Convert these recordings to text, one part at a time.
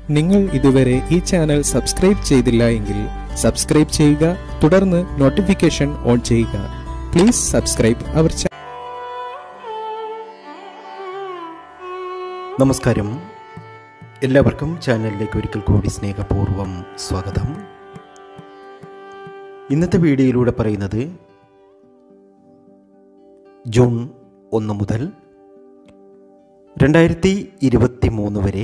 നിങ്ങൾ ഇതുവരെ ഈ ചാനൽ സബ്സ്ക്രൈബ് ചെയ്തില്ല എങ്കിൽ സബ്സ്ക്രൈബ് ചെയ്യുക തുടർന്ന് നോട്ടിഫിക്കേഷൻ ഓൺ ചെയ്യുക പ്ലീസ് സബ്സ്ക്രൈബ് അവർ ചാനൽ നമസ്കാരം എല്ലാവർക്കും ചാനലിലേക്ക് ഒരിക്കൽ കൂടി സ്നേഹപൂർവ്വം സ്വാഗതം ഇന്നത്തെ വീഡിയോയിലൂടെ പറയുന്നത് ജൂൺ ഒന്ന് മുതൽ രണ്ടായിരത്തി ഇരുപത്തി മൂന്ന് വരെ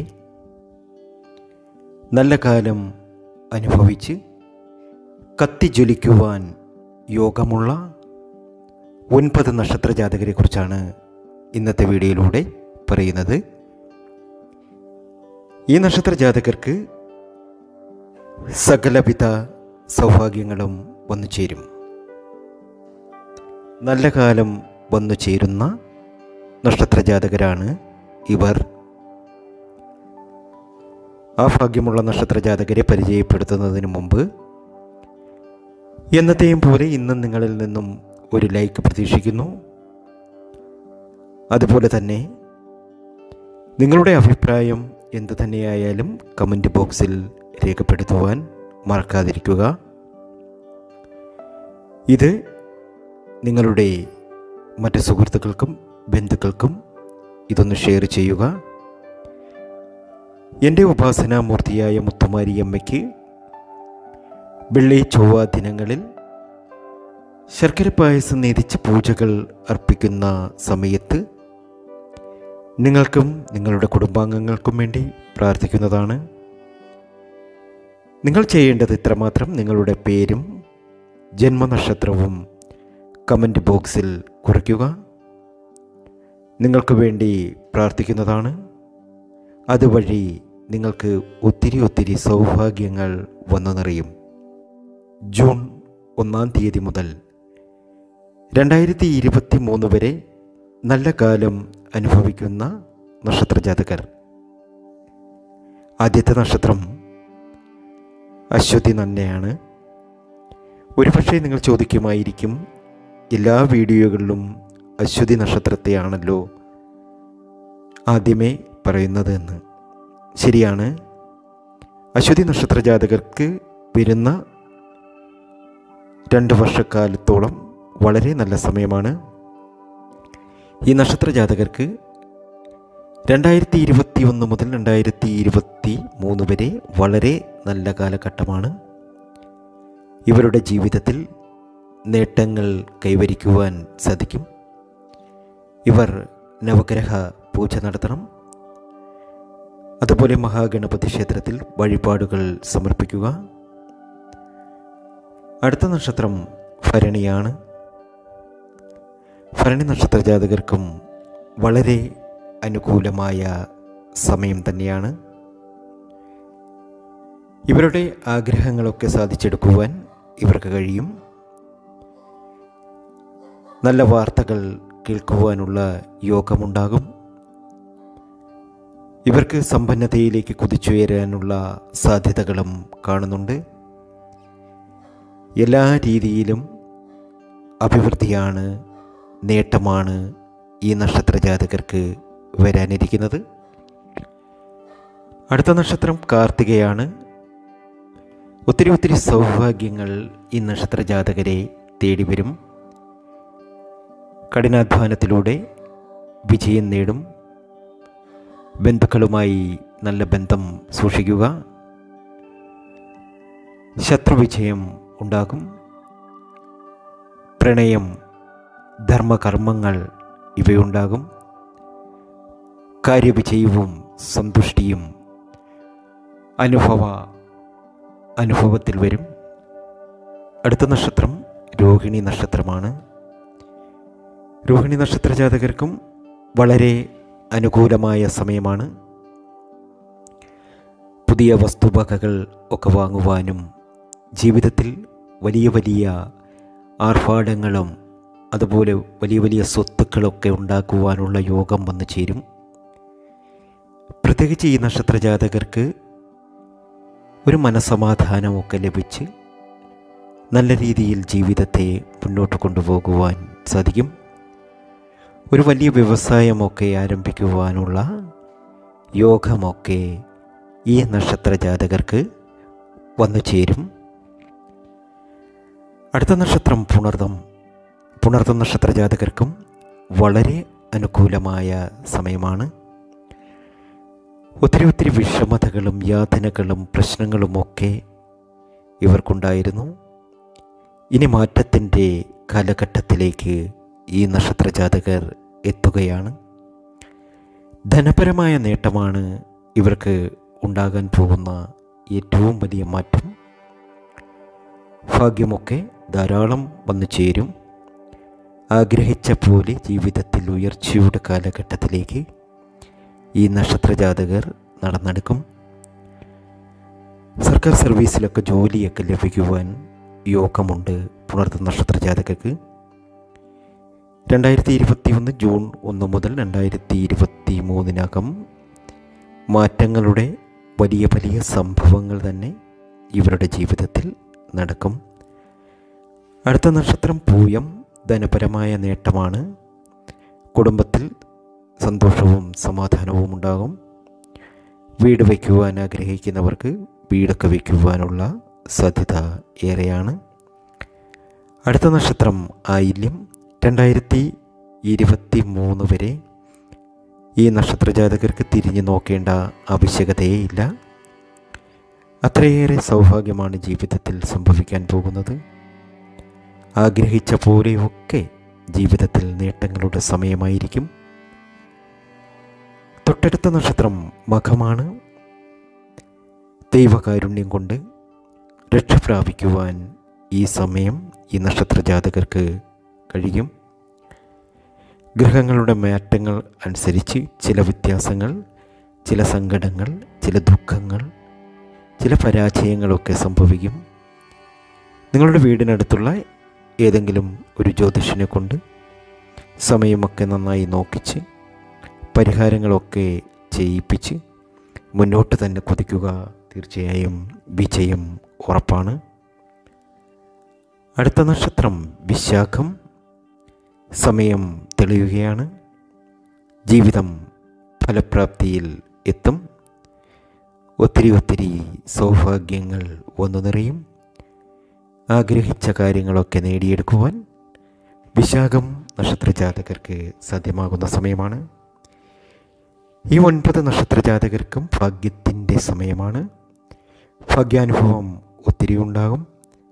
നല്ല കാലം അനുഭവിച്ച് കത്തിജ്വലിക്കുവാൻ യോഗമുള്ള ഒൻപത് നക്ഷത്ര ജാതകരെക്കുറിച്ചാണ് ഇന്നത്തെ വീഡിയോയിലൂടെ പറയുന്നത് ഈ നക്ഷത്ര ജാതകർക്ക് സകലവിധ സൗഭാഗ്യങ്ങളും വന്നു ചേരും നല്ല കാലം വന്നു ചേരുന്ന നക്ഷത്ര ജാതകരാണ് ഇവർ ആ ഭാഗ്യമുള്ള നക്ഷത്ര ജാതകരെ പരിചയപ്പെടുത്തുന്നതിന് മുമ്പ് എന്നത്തെയും പോലെ ഇന്നും നിങ്ങളിൽ നിന്നും ഒരു ലൈക്ക് പ്രതീക്ഷിക്കുന്നു അതുപോലെ തന്നെ നിങ്ങളുടെ അഭിപ്രായം എന്തു തന്നെയായാലും കമൻറ്റ് ബോക്സിൽ രേഖപ്പെടുത്തുവാൻ മറക്കാതിരിക്കുക ഇത് നിങ്ങളുടെ മറ്റ് സുഹൃത്തുക്കൾക്കും ബന്ധുക്കൾക്കും ഇതൊന്ന് ഷെയർ ചെയ്യുക എൻ്റെ ഉപാസനാമൂർത്തിയായ മുത്തുമാരിയമ്മയ്ക്ക് വെള്ളി ചൊവ്വ ദിനങ്ങളിൽ ശർക്കര പായസം നേതിച്ച് പൂജകൾ അർപ്പിക്കുന്ന സമയത്ത് നിങ്ങൾക്കും നിങ്ങളുടെ കുടുംബാംഗങ്ങൾക്കും വേണ്ടി പ്രാർത്ഥിക്കുന്നതാണ് നിങ്ങൾ ചെയ്യേണ്ടത് ഇത്രമാത്രം നിങ്ങളുടെ പേരും ജന്മനക്ഷത്രവും കമൻറ്റ് ബോക്സിൽ കുറിക്കുക നിങ്ങൾക്ക് വേണ്ടി പ്രാർത്ഥിക്കുന്നതാണ് അതുവഴി നിങ്ങൾക്ക് ഒത്തിരി ഒത്തിരി സൗഭാഗ്യങ്ങൾ വന്നു നിറയും ജൂൺ ഒന്നാം തീയതി മുതൽ രണ്ടായിരത്തി ഇരുപത്തി മൂന്ന് വരെ നല്ല കാലം അനുഭവിക്കുന്ന നക്ഷത്ര ജാതകർ ആദ്യത്തെ നക്ഷത്രം അശ്വതി തന്നെയാണ് ഒരുപക്ഷെ നിങ്ങൾ ചോദിക്കുമായിരിക്കും എല്ലാ വീഡിയോകളിലും അശ്വതി നക്ഷത്രത്തെയാണല്ലോ ആദ്യമേ പറയുന്നത് എന്ന് ശരിയാണ് അശ്വതി നക്ഷത്ര ജാതകർക്ക് വരുന്ന രണ്ട് വർഷക്കാലത്തോളം വളരെ നല്ല സമയമാണ് ഈ നക്ഷത്ര ജാതകർക്ക് രണ്ടായിരത്തി ഇരുപത്തി ഒന്ന് മുതൽ രണ്ടായിരത്തി ഇരുപത്തി മൂന്ന് വരെ വളരെ നല്ല കാലഘട്ടമാണ് ഇവരുടെ ജീവിതത്തിൽ നേട്ടങ്ങൾ കൈവരിക്കുവാൻ സാധിക്കും ഇവർ നവഗ്രഹ പൂജ നടത്തണം അതുപോലെ മഹാഗണപതി ക്ഷേത്രത്തിൽ വഴിപാടുകൾ സമർപ്പിക്കുക അടുത്ത നക്ഷത്രം ഭരണിയാണ് ഭരണി നക്ഷത്ര ജാതകർക്കും വളരെ അനുകൂലമായ സമയം തന്നെയാണ് ഇവരുടെ ആഗ്രഹങ്ങളൊക്കെ സാധിച്ചെടുക്കുവാൻ ഇവർക്ക് കഴിയും നല്ല വാർത്തകൾ കേൾക്കുവാനുള്ള യോഗമുണ്ടാകും ഇവർക്ക് സമ്പന്നതയിലേക്ക് കുതിച്ചുയരാനുള്ള സാധ്യതകളും കാണുന്നുണ്ട് എല്ലാ രീതിയിലും അഭിവൃദ്ധിയാണ് നേട്ടമാണ് ഈ നക്ഷത്ര ജാതകർക്ക് വരാനിരിക്കുന്നത് അടുത്ത നക്ഷത്രം കാർത്തികയാണ് ഒത്തിരി ഒത്തിരി സൗഭാഗ്യങ്ങൾ ഈ നക്ഷത്ര ജാതകരെ തേടി വരും കഠിനാധ്വാനത്തിലൂടെ വിജയം നേടും ബന്ധുക്കളുമായി നല്ല ബന്ധം സൂക്ഷിക്കുക ശത്രുവിജയം ഉണ്ടാകും പ്രണയം ധർമ്മകർമ്മങ്ങൾ ഇവയുണ്ടാകും കാര്യവിജയവും സന്തുഷ്ടിയും അനുഭവ അനുഭവത്തിൽ വരും അടുത്ത നക്ഷത്രം രോഹിണി നക്ഷത്രമാണ് രോഹിണി നക്ഷത്ര ജാതകർക്കും വളരെ അനുകൂലമായ സമയമാണ് പുതിയ വസ്തുവകകൾ ഒക്കെ വാങ്ങുവാനും ജീവിതത്തിൽ വലിയ വലിയ ആർഭാടങ്ങളും അതുപോലെ വലിയ വലിയ സ്വത്തുക്കളൊക്കെ ഉണ്ടാക്കുവാനുള്ള യോഗം വന്നു ചേരും പ്രത്യേകിച്ച് ഈ നക്ഷത്ര ജാതകർക്ക് ഒരു മനസമാധാനമൊക്കെ ലഭിച്ച് നല്ല രീതിയിൽ ജീവിതത്തെ മുന്നോട്ട് കൊണ്ടുപോകുവാൻ സാധിക്കും ഒരു വലിയ വ്യവസായമൊക്കെ ആരംഭിക്കുവാനുള്ള യോഗമൊക്കെ ഈ നക്ഷത്ര ജാതകർക്ക് വന്നു ചേരും അടുത്ത നക്ഷത്രം പുണർദം പുണർദം നക്ഷത്ര ജാതകർക്കും വളരെ അനുകൂലമായ സമയമാണ് ഒത്തിരി ഒത്തിരി വിഷമതകളും യാതനകളും പ്രശ്നങ്ങളുമൊക്കെ ഇവർക്കുണ്ടായിരുന്നു ഇനി മാറ്റത്തിൻ്റെ കാലഘട്ടത്തിലേക്ക് ഈ നക്ഷത്ര ജാതകർ എത്തുകയാണ് ധനപരമായ നേട്ടമാണ് ഇവർക്ക് ഉണ്ടാകാൻ പോകുന്ന ഏറ്റവും വലിയ മാറ്റം ഭാഗ്യമൊക്കെ ധാരാളം വന്നു ചേരും ആഗ്രഹിച്ച പോലെ ജീവിതത്തിൽ ഉയർച്ചയുടെ കാലഘട്ടത്തിലേക്ക് ഈ നക്ഷത്ര ജാതകർ നടന്നെടുക്കും സർക്കാർ സർവീസിലൊക്കെ ജോലിയൊക്കെ ലഭിക്കുവാൻ യോഗമുണ്ട് പുണർത്ത നക്ഷത്ര ജാതകർക്ക് രണ്ടായിരത്തി ഇരുപത്തി ഒന്ന് ജൂൺ ഒന്ന് മുതൽ രണ്ടായിരത്തി ഇരുപത്തി മൂന്നിനകം മാറ്റങ്ങളുടെ വലിയ വലിയ സംഭവങ്ങൾ തന്നെ ഇവരുടെ ജീവിതത്തിൽ നടക്കും അടുത്ത നക്ഷത്രം പൂയം ധനപരമായ നേട്ടമാണ് കുടുംബത്തിൽ സന്തോഷവും സമാധാനവും ഉണ്ടാകും വീട് വയ്ക്കുവാൻ ആഗ്രഹിക്കുന്നവർക്ക് വീടൊക്കെ വയ്ക്കുവാനുള്ള സാധ്യത ഏറെയാണ് അടുത്ത നക്ഷത്രം ആയില്യം രണ്ടായിരത്തി ഇരുപത്തി മൂന്ന് വരെ ഈ നക്ഷത്ര ജാതകർക്ക് തിരിഞ്ഞു നോക്കേണ്ട ആവശ്യകതയേ ഇല്ല അത്രയേറെ സൗഭാഗ്യമാണ് ജീവിതത്തിൽ സംഭവിക്കാൻ പോകുന്നത് ആഗ്രഹിച്ച പോലെയൊക്കെ ജീവിതത്തിൽ നേട്ടങ്ങളുടെ സമയമായിരിക്കും തൊട്ടടുത്ത നക്ഷത്രം മഖമാണ് ദൈവകാരുണ്യം കൊണ്ട് രക്ഷ പ്രാപിക്കുവാൻ ഈ സമയം ഈ നക്ഷത്ര ജാതകർക്ക് കഴിയും ഗ്രഹങ്ങളുടെ മാറ്റങ്ങൾ അനുസരിച്ച് ചില വ്യത്യാസങ്ങൾ ചില സങ്കടങ്ങൾ ചില ദുഃഖങ്ങൾ ചില പരാജയങ്ങളൊക്കെ സംഭവിക്കും നിങ്ങളുടെ വീടിനടുത്തുള്ള ഏതെങ്കിലും ഒരു ജ്യോതിഷനെ കൊണ്ട് സമയമൊക്കെ നന്നായി നോക്കിച്ച് പരിഹാരങ്ങളൊക്കെ ചെയ്യിപ്പിച്ച് മുന്നോട്ട് തന്നെ കുതിക്കുക തീർച്ചയായും വിജയം ഉറപ്പാണ് അടുത്ത നക്ഷത്രം വിശാഖം സമയം തെളിയുകയാണ് ജീവിതം ഫലപ്രാപ്തിയിൽ എത്തും ഒത്തിരി ഒത്തിരി സൗഭാഗ്യങ്ങൾ വന്നു നിറയും ആഗ്രഹിച്ച കാര്യങ്ങളൊക്കെ നേടിയെടുക്കുവാൻ വിശാഖം നക്ഷത്ര ജാതകർക്ക് സാധ്യമാകുന്ന സമയമാണ് ഈ ഒൻപത് നക്ഷത്ര ജാതകർക്കും ഭാഗ്യത്തിൻ്റെ സമയമാണ് ഭാഗ്യാനുഭവം ഒത്തിരി ഉണ്ടാകും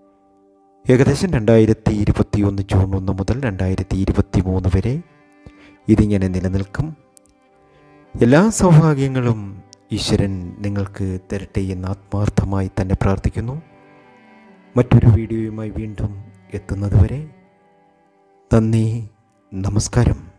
ഏകദേശം രണ്ടായിരത്തി ഇരുപത്തി ഒന്ന് ജൂൺ ഒന്ന് മുതൽ രണ്ടായിരത്തി ഇരുപത്തി മൂന്ന് വരെ ഇതിങ്ങനെ നിലനിൽക്കും എല്ലാ സൗഭാഗ്യങ്ങളും ഈശ്വരൻ നിങ്ങൾക്ക് തരട്ടെ എന്ന് ആത്മാർത്ഥമായി തന്നെ പ്രാർത്ഥിക്കുന്നു മറ്റൊരു വീഡിയോയുമായി വീണ്ടും എത്തുന്നതുവരെ നന്ദി നമസ്കാരം